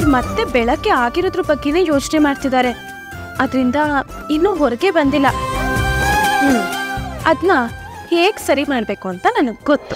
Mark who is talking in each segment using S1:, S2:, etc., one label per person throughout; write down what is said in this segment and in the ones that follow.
S1: ಮತ್ತೆ ಬೆಳಗ್ಗೆ ಆಗಿರೋದ್ರ ಬಗ್ಗೆನೇ ಯೋಚನೆ ಮಾಡ್ತಿದ್ದಾರೆ ಅದರಿಂದ ಇನ್ನೂ ಹೊರಗೆ ಬಂದಿಲ್ಲ ಹ್ಮ್ ಅದನ್ನ ಹೇಗ್ ಸರಿ ಮಾಡ್ಬೇಕು ಅಂತ ನನಗೆ ಗೊತ್ತು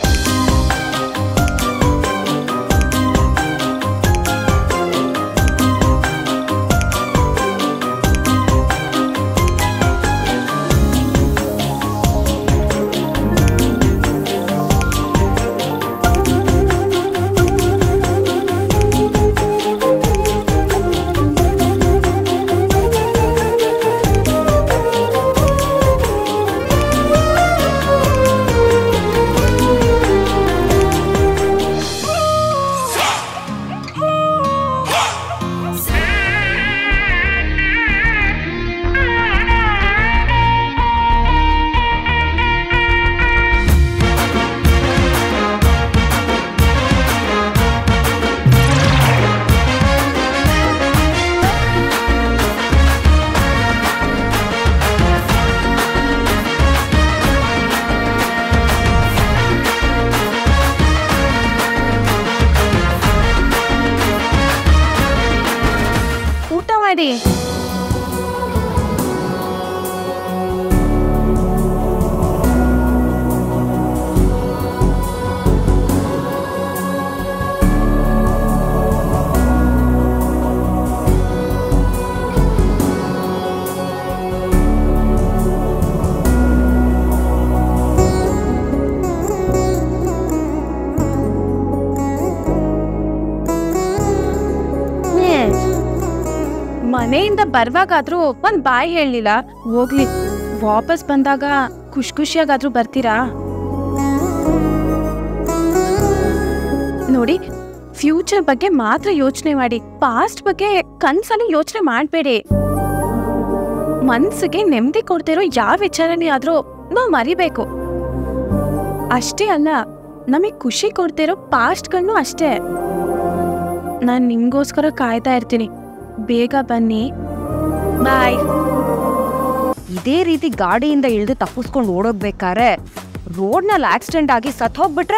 S1: ಊಟ ಮಾಡಿ ಹ್ಮ್. ಮನೆಯಿಂದ ಬರುವಾಗಾದ್ರೂ ಒಂದ್ ಬಾಯ್ ಹೇಳಲಿಲ್ಲ ಹೋಗ್ಲಿ ವಾಪಸ್ ಬಂದಾಗ ಖುಷಿ ಖುಷಿಯಾಗಾದ್ರೂ ಬರ್ತೀರಾ ನೋಡಿ ಫ್ಯೂಚರ್ ಬಗ್ಗೆ ಮಾತ್ರ ಯೋಚನೆ ಮಾಡಿ ಪಾಸ್ಟ್ ಬಗ್ಗೆ ಕನ್ಸಲ್ಲಿ ಯೋಚನೆ ಮಾಡಬೇಡಿ ಮನ್ಸಿಗೆ ನೆಮ್ಮದಿ ಕೊಡ್ತಿರೋ ಯಾವ ವಿಚಾರನೇ ಆದ್ರೂ ನಾವು ಮರಿಬೇಕು ಅಷ್ಟೇ ಅಲ್ಲ ನಮಗೆ ಖುಷಿ ಕೊಡ್ತಿರೋ ಪಾಸ್ಟ್ಗಳನ್ನು ಅಷ್ಟೇ ನಾನು ನಿಮ್ಗೋಸ್ಕರ ಕಾಯ್ತಾ ಇರ್ತೀನಿ ಬೇಗ ಬನ್ನಿ ಬಾಯ್
S2: ಇದೇ ರೀತಿ ಗಾಡಿಯಿಂದ ಇಳಿದು ತಪ್ಪಿಸ್ಕೊಂಡು ಓಡೋಗ್ಬೇಕಾರೆ ರೋಡ್ನಲ್ಲಿ ಆಕ್ಸಿಡೆಂಟ್ ಆಗಿ ಸತ್ ಹೋಗ್ಬಿಟ್ರೆ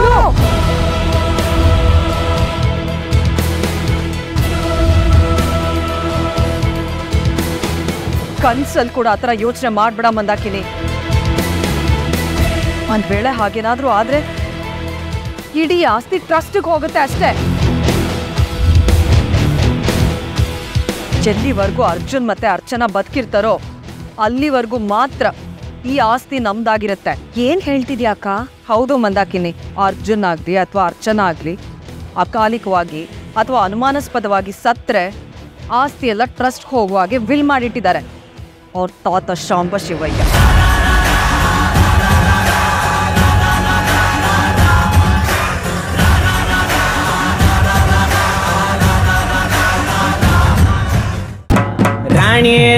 S2: ಕನ್ಸಲ್ಲಿ ಕೂಡ ಆತರ ಯೋಚನೆ ಮಾಡ್ಬೇಡ ಮಂದಾಕಿನಿ ಒಂದ್ ವೇಳೆ ಹಾಗೇನಾದ್ರೂ ಆದ್ರೆ ಇಡೀ ಆಸ್ತಿ ಟ್ರಸ್ಟ್ಗೆ ಹೋಗುತ್ತೆ ಅಷ್ಟೇ ಎಲ್ಲಿವರೆಗೂ ಅರ್ಜುನ್ ಮತ್ತೆ ಅರ್ಚನಾ ಬದುಕಿರ್ತಾರೋ ಅಲ್ಲಿವರೆಗೂ ಮಾತ್ರ ಈ ಆಸ್ತಿ ನಮ್ದಾಗಿರುತ್ತೆ ಏನ್ ಹೇಳ್ತಿದ್ಯಾ ಅಕ್ಕ ಹೌದು ಮಂದಾಕಿನಿ ಅರ್ಜುನ್ ಆಗ್ಲಿ ಅಥವಾ ಅರ್ಚನಾ ಆಗ್ಲಿ ಅಕಾಲಿಕವಾಗಿ ಅಥವಾ ಅನುಮಾನಾಸ್ಪದವಾಗಿ ಸತ್ರೆ ಆಸ್ತಿ ಎಲ್ಲ ಟ್ರಸ್ಟ್ ಹೋಗುವ ಹಾಗೆ ವಿಲ್ ಮಾಡಿಟ್ಟಿದ್ದಾರೆ ಅವ್ರ ತಾತ ಶಾಂಬ ಶಿವಯ್ಯ
S3: ರಾಣಿಯೇ